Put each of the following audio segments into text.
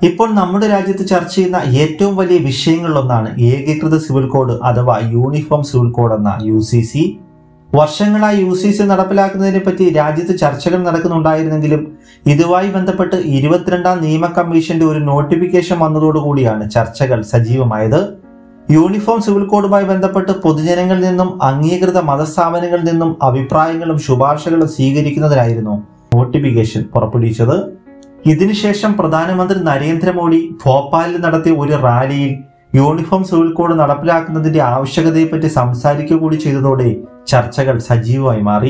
ഇപ്പോൾ നമ്മുടെ രാജ്യത്ത് ചർച്ച ചെയ്യുന്ന ഏറ്റവും വലിയ വിഷയങ്ങളിലൊന്നാണ് ഏകീകൃത സിവിൽ കോഡ് അഥവാ യൂണിഫോം സിവിൽ കോഡ് എന്ന യു സി സി വർഷങ്ങളായി യു സി സി നടപ്പിലാക്കുന്നതിനെ പറ്റി രാജ്യത്ത് ചർച്ചകൾ നടക്കുന്നുണ്ടായിരുന്നെങ്കിലും ഇതുമായി ബന്ധപ്പെട്ട് ഇരുപത്തിരണ്ടാം നിയമ കമ്മീഷന്റെ ഒരു നോട്ടിഫിക്കേഷൻ വന്നതോടുകൂടിയാണ് ചർച്ചകൾ സജീവമായത് യൂണിഫോം സിവിൽ കോഡുമായി ബന്ധപ്പെട്ട് പൊതുജനങ്ങളിൽ നിന്നും അംഗീകൃത മതസ്ഥാപനങ്ങളിൽ നിന്നും അഭിപ്രായങ്ങളും ശുപാർശകളും സ്വീകരിക്കുന്നതിനായിരുന്നു നോട്ടിഫിക്കേഷൻ പുറപ്പെടുവിച്ചത് ഇതിനുശേഷം പ്രധാനമന്ത്രി നരേന്ദ്രമോദി ഭോപ്പാലിൽ നടത്തിയ ഒരു റാലിയിൽ യൂണിഫോം സിവിൽ കോഡ് നടപ്പിലാക്കുന്നതിന്റെ ആവശ്യകതയെപ്പറ്റി സംസാരിക്കുക കൂടി ചെയ്തതോടെ ചർച്ചകൾ സജീവമായി മാറി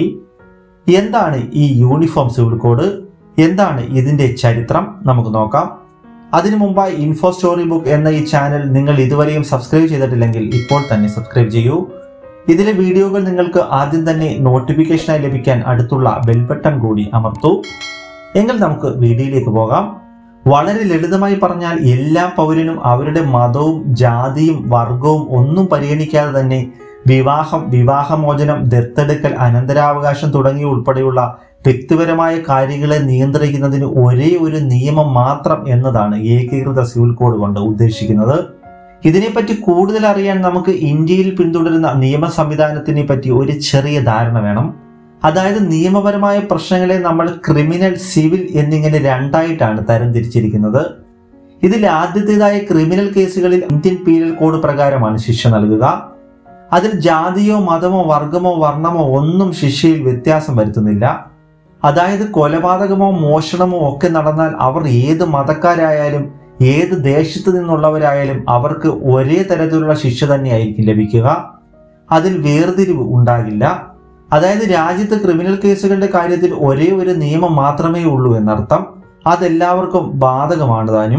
എന്താണ് ഈ യൂണിഫോം സിവിൽ കോഡ് എന്താണ് ഇതിന്റെ ചരിത്രം നമുക്ക് നോക്കാം അതിനു മുമ്പായി ഇൻഫോ സ്റ്റോറി ബുക്ക് എന്ന ഈ ചാനൽ നിങ്ങൾ ഇതുവരെയും സബ്സ്ക്രൈബ് ചെയ്തിട്ടില്ലെങ്കിൽ ഇപ്പോൾ തന്നെ സബ്സ്ക്രൈബ് ചെയ്യൂ ഇതിലെ വീഡിയോകൾ നിങ്ങൾക്ക് ആദ്യം തന്നെ നോട്ടിഫിക്കേഷനായി ലഭിക്കാൻ അടുത്തുള്ള ബെൽ ബട്ടൺ കൂടി അമർത്തൂ എങ്കിൽ നമുക്ക് വീഡിയോയിലേക്ക് പോകാം വളരെ ലളിതമായി പറഞ്ഞാൽ എല്ലാ പൗരനും അവരുടെ മതവും ജാതിയും വർഗവും ഒന്നും പരിഗണിക്കാതെ തന്നെ വിവാഹം വിവാഹമോചനം ദത്തെടുക്കൽ അനന്തരാവകാശം തുടങ്ങിയ ഉൾപ്പെടെയുള്ള വ്യക്തിപരമായ കാര്യങ്ങളെ നിയന്ത്രിക്കുന്നതിന് ഒരേ ഒരു നിയമം മാത്രം എന്നതാണ് ഏകീകൃത സിവിൽ കോഡ് കൊണ്ട് ഉദ്ദേശിക്കുന്നത് ഇതിനെപ്പറ്റി കൂടുതൽ അറിയാൻ നമുക്ക് ഇന്ത്യയിൽ പിന്തുടരുന്ന നിയമ സംവിധാനത്തിനെ പറ്റി ഒരു ചെറിയ ധാരണ വേണം അതായത് നിയമപരമായ പ്രശ്നങ്ങളെ നമ്മൾ ക്രിമിനൽ സിവിൽ എന്നിങ്ങനെ രണ്ടായിട്ടാണ് തരംതിരിച്ചിരിക്കുന്നത് ഇതിൽ ആദ്യത്തേതായ ക്രിമിനൽ കേസുകളിൽ ഇന്ത്യൻ പീനൽ കോഡ് പ്രകാരമാണ് ശിക്ഷ നൽകുക അതിൽ ജാതിയോ മതമോ വർഗമോ വർണ്ണമോ ഒന്നും ശിക്ഷയിൽ വ്യത്യാസം വരുത്തുന്നില്ല അതായത് കൊലപാതകമോ മോഷണമോ ഒക്കെ നടന്നാൽ അവർ ഏത് മതക്കാരായാലും ഏത് ദേശത്ത് നിന്നുള്ളവരായാലും അവർക്ക് ഒരേ തരത്തിലുള്ള ശിക്ഷ തന്നെയായിരിക്കും ലഭിക്കുക അതിൽ വേർതിരിവ് ഉണ്ടാകില്ല അതായത് രാജ്യത്ത് ക്രിമിനൽ കേസുകളുടെ കാര്യത്തിൽ ഒരേ ഒരു നിയമം മാത്രമേ ഉള്ളൂ എന്നർത്ഥം അതെല്ലാവർക്കും ബാധകമാണ് താനും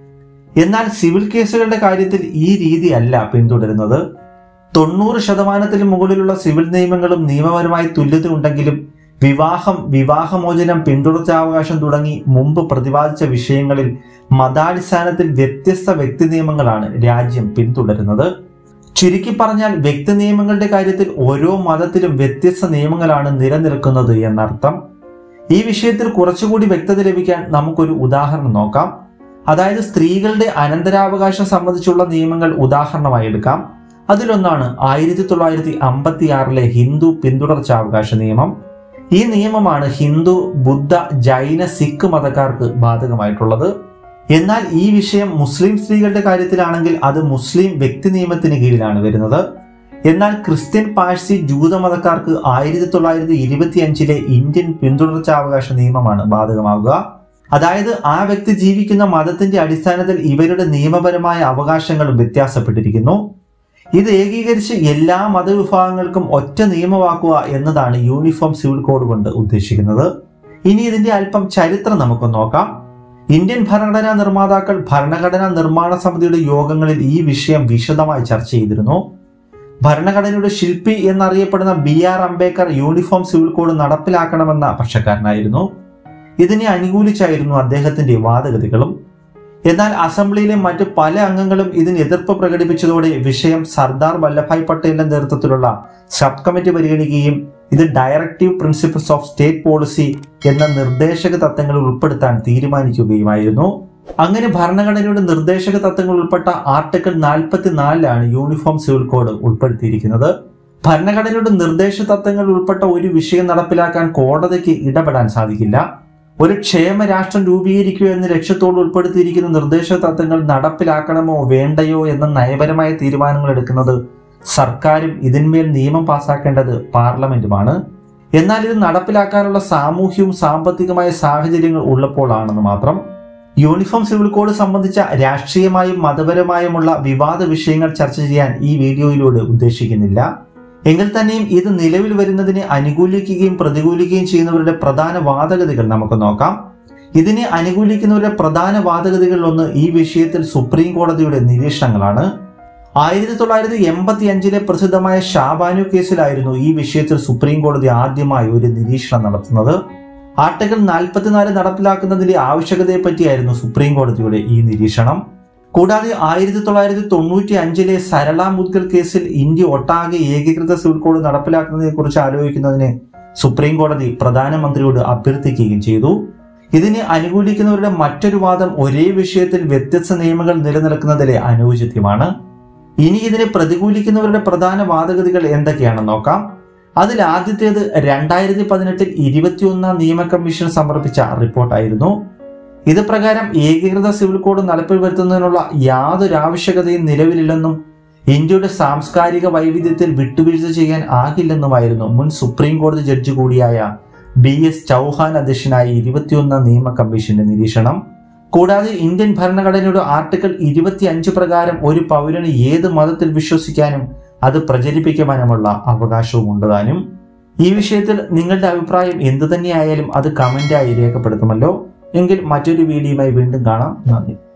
എന്നാൽ സിവിൽ കേസുകളുടെ കാര്യത്തിൽ ഈ രീതി അല്ല പിന്തുടരുന്നത് തൊണ്ണൂറ് ശതമാനത്തിന് മുകളിലുള്ള സിവിൽ നിയമങ്ങളും നിയമപരമായി തുല്യത ഉണ്ടെങ്കിലും വിവാഹം വിവാഹമോചനം പിന്തുടർച്ചാവകാശം തുടങ്ങി മുമ്പ് പ്രതിപാദിച്ച വിഷയങ്ങളിൽ മതാടിസ്ഥാനത്തിൽ വ്യത്യസ്ത വ്യക്തി നിയമങ്ങളാണ് രാജ്യം പിന്തുടരുന്നത് ചുരുക്കി പറഞ്ഞാൽ വ്യക്തി നിയമങ്ങളുടെ കാര്യത്തിൽ ഓരോ മതത്തിലും വ്യത്യസ്ത നിയമങ്ങളാണ് നിലനിൽക്കുന്നത് എന്നർത്ഥം ഈ വിഷയത്തിൽ കുറച്ചുകൂടി വ്യക്തത ലഭിക്കാൻ നമുക്കൊരു ഉദാഹരണം നോക്കാം അതായത് സ്ത്രീകളുടെ അനന്തരാവകാശം സംബന്ധിച്ചുള്ള നിയമങ്ങൾ ഉദാഹരണമായി എടുക്കാം അതിലൊന്നാണ് ആയിരത്തി തൊള്ളായിരത്തി അമ്പത്തി ആറിലെ ഹിന്ദു പിന്തുടർച്ചാവകാശ നിയമം ഈ നിയമമാണ് ഹിന്ദു ബുദ്ധ ജൈന സിഖ് മതക്കാർക്ക് ബാധകമായിട്ടുള്ളത് എന്നാൽ ഈ വിഷയം മുസ്ലിം സ്ത്രീകളുടെ കാര്യത്തിലാണെങ്കിൽ അത് മുസ്ലിം വ്യക്തി നിയമത്തിന് കീഴിലാണ് വരുന്നത് എന്നാൽ ക്രിസ്ത്യൻ പാഴ്സി ജൂത മതക്കാർക്ക് ആയിരത്തി തൊള്ളായിരത്തി ഇരുപത്തി അഞ്ചിലെ ഇന്ത്യൻ പിന്തുടർച്ചാവകാശ നിയമമാണ് ബാധകമാകുക അതായത് ആ വ്യക്തി ജീവിക്കുന്ന മതത്തിന്റെ അടിസ്ഥാനത്തിൽ ഇവരുടെ നിയമപരമായ അവകാശങ്ങളും വ്യത്യാസപ്പെട്ടിരിക്കുന്നു ഇത് ഏകീകരിച്ച് എല്ലാ മതവിഭാഗങ്ങൾക്കും ഒറ്റ നിയമമാക്കുക എന്നതാണ് യൂണിഫോം സിവിൽ കോഡ് കൊണ്ട് ഉദ്ദേശിക്കുന്നത് ഇനി ഇതിന്റെ അല്പം ചരിത്രം നമുക്ക് നോക്കാം ഇന്ത്യൻ ഭരണഘടനാ നിർമ്മാതാക്കൾ ഭരണഘടനാ നിർമ്മാണ സമിതിയുടെ യോഗങ്ങളിൽ ഈ വിഷയം വിശദമായി ചർച്ച ചെയ്തിരുന്നു ഭരണഘടനയുടെ ശില്പി എന്നറിയപ്പെടുന്ന B R Ambedkar uniform civil code നടപ്പിലാക്കണമെന്ന പക്ഷക്കാരനായിരുന്നു ഇതിനെ അനുകൂലിച്ചായിരുന്നു അദ്ദേഹത്തിന്റെ വാദഗതികളും എന്നാൽ അസംബ്ലിയിലെ മറ്റ് പല അംഗങ്ങളും ഇതിന് എതിർപ്പ് പ്രകടിപ്പിച്ചതോടെ വിഷയം സർദാർ വല്ലഭായ് പട്ടേലിന്റെ നേതൃത്വത്തിലുള്ള സബ് കമ്മിറ്റി പരിഗണിക്കുകയും ഇത് directive principles of state policy എന്ന നിർദ്ദേശക തത്വങ്ങളിൽ ഉൾപ്പെടുത്താൻ തീരുമാനിക്കുകയുമായിരുന്നു അങ്ങനെ ഭരണഘടനയുടെ നിർദ്ദേശക തത്വങ്ങൾ ഉൾപ്പെട്ട ആർട്ടിക്കിൾ നാൽപ്പത്തിനാലിലാണ് യൂണിഫോം സിവിൽ കോഡ് ഉൾപ്പെടുത്തിയിരിക്കുന്നത് ഭരണഘടനയുടെ നിർദ്ദേശ തത്വങ്ങൾ ഉൾപ്പെട്ട ഒരു വിഷയം നടപ്പിലാക്കാൻ കോടതിക്ക് ഇടപെടാൻ സാധിക്കില്ല ഒരു ക്ഷേമ രാഷ്ട്രം രൂപീകരിക്കുക എന്ന ലക്ഷ്യത്തോട് ഉൾപ്പെടുത്തിയിരിക്കുന്ന നിർദ്ദേശ തത്വങ്ങൾ നടപ്പിലാക്കണമോ വേണ്ടയോ എന്ന നയപരമായ തീരുമാനങ്ങൾ എടുക്കുന്നത് സർക്കാരും ഇതിന്മേൽ നിയമം പാസാക്കേണ്ടത് പാർലമെന്റുമാണ് എന്നാൽ ഇത് നടപ്പിലാക്കാനുള്ള സാമൂഹ്യവും സാമ്പത്തികമായ സാഹചര്യങ്ങൾ ഉള്ളപ്പോഴാണെന്ന് മാത്രം യൂണിഫോം സിവിൽ കോഡ് സംബന്ധിച്ച രാഷ്ട്രീയമായും മതപരമായുമുള്ള വിവാദ വിഷയങ്ങൾ ചർച്ച ചെയ്യാൻ ഈ വീഡിയോയിലൂടെ ഉദ്ദേശിക്കുന്നില്ല എങ്കിൽ തന്നെയും ഇത് നിലവിൽ വരുന്നതിനെ അനുകൂലിക്കുകയും പ്രതികൂലിക്കുകയും ചെയ്യുന്നവരുടെ പ്രധാന വാദഗതികൾ നമുക്ക് നോക്കാം ഇതിനെ അനുകൂലിക്കുന്നവരുടെ പ്രധാന വാദഗതികളിൽ ഒന്ന് ഈ വിഷയത്തിൽ സുപ്രീം കോടതിയുടെ നിരീക്ഷണങ്ങളാണ് ആയിരത്തി തൊള്ളായിരത്തി എൺപത്തി അഞ്ചിലെ പ്രസിദ്ധമായ ഷാബാനു കേസിലായിരുന്നു ഈ വിഷയത്തിൽ സുപ്രീം കോടതി ആദ്യമായി ഒരു നിരീക്ഷണം നടത്തുന്നത് ആർട്ടിക്കിൾ നാൽപ്പത്തിനാല് നടപ്പിലാക്കുന്നതിന്റെ ആവശ്യകതയെ പറ്റിയായിരുന്നു സുപ്രീം കോടതിയുടെ ഈ നിരീക്ഷണം കൂടാതെ ആയിരത്തി തൊള്ളായിരത്തി തൊണ്ണൂറ്റി അഞ്ചിലെ സരള മുദ്ഗൽ കേസിൽ ഇന്ത്യ ഒട്ടാകെ ഏകീകൃത സിവിൽ കോഡ് നടപ്പിലാക്കുന്നതിനെ കുറിച്ച് ആലോചിക്കുന്നതിന് സുപ്രീം കോടതി പ്രധാനമന്ത്രിയോട് അഭ്യർത്ഥിക്കുകയും ചെയ്തു ഇതിനെ അനുകൂലിക്കുന്നവരുടെ മറ്റൊരു വാദം ഒരേ വിഷയത്തിൽ വ്യത്യസ്ത നിയമങ്ങൾ നിലനിൽക്കുന്നതിലെ അനുചിത്യമാണ് ഇനി ഇതിനെ പ്രതികൂലിക്കുന്നവരുടെ പ്രധാന വാദഗതികൾ എന്തൊക്കെയാണെന്ന് നോക്കാം അതിൽ ആദ്യത്തേത് രണ്ടായിരത്തി പതിനെട്ടിൽ ഇരുപത്തിയൊന്നാം നിയമ കമ്മീഷൻ സമർപ്പിച്ച റിപ്പോർട്ടായിരുന്നു ഇത് പ്രകാരം ഏകീകൃത സിവിൽ കോഡ് നടപ്പിൽ വരുത്തുന്നതിനുള്ള യാതൊരു ആവശ്യകതയും നിലവിലില്ലെന്നും ഇന്ത്യയുടെ സാംസ്കാരിക വൈവിധ്യത്തിൽ വിട്ടുവീഴ്ച ചെയ്യാൻ ആകില്ലെന്നുമായിരുന്നു മുൻ സുപ്രീം കോടതി ജഡ്ജി കൂടിയായ ബി എസ് ചൗഹാൻ അധ്യക്ഷനായ ഇരുപത്തിയൊന്നാം നിയമ കമ്മീഷന്റെ നിരീക്ഷണം കൂടാതെ ഇന്ത്യൻ ഭരണഘടനയുടെ ആർട്ടിക്കിൾ ഇരുപത്തിയഞ്ച് പ്രകാരം ഒരു പൗരന് ഏത് മതത്തിൽ വിശ്വസിക്കാനും അത് പ്രചരിപ്പിക്കുവാനുമുള്ള അവകാശവും ഉണ്ടതാനും ഈ വിഷയത്തിൽ നിങ്ങളുടെ അഭിപ്രായം എന്തു തന്നെയായാലും അത് കമന്റായി രേഖപ്പെടുത്തുമല്ലോ എങ്കിൽ മറ്റൊരു വീഡിയോയുമായി വീണ്ടും കാണാം നന്ദി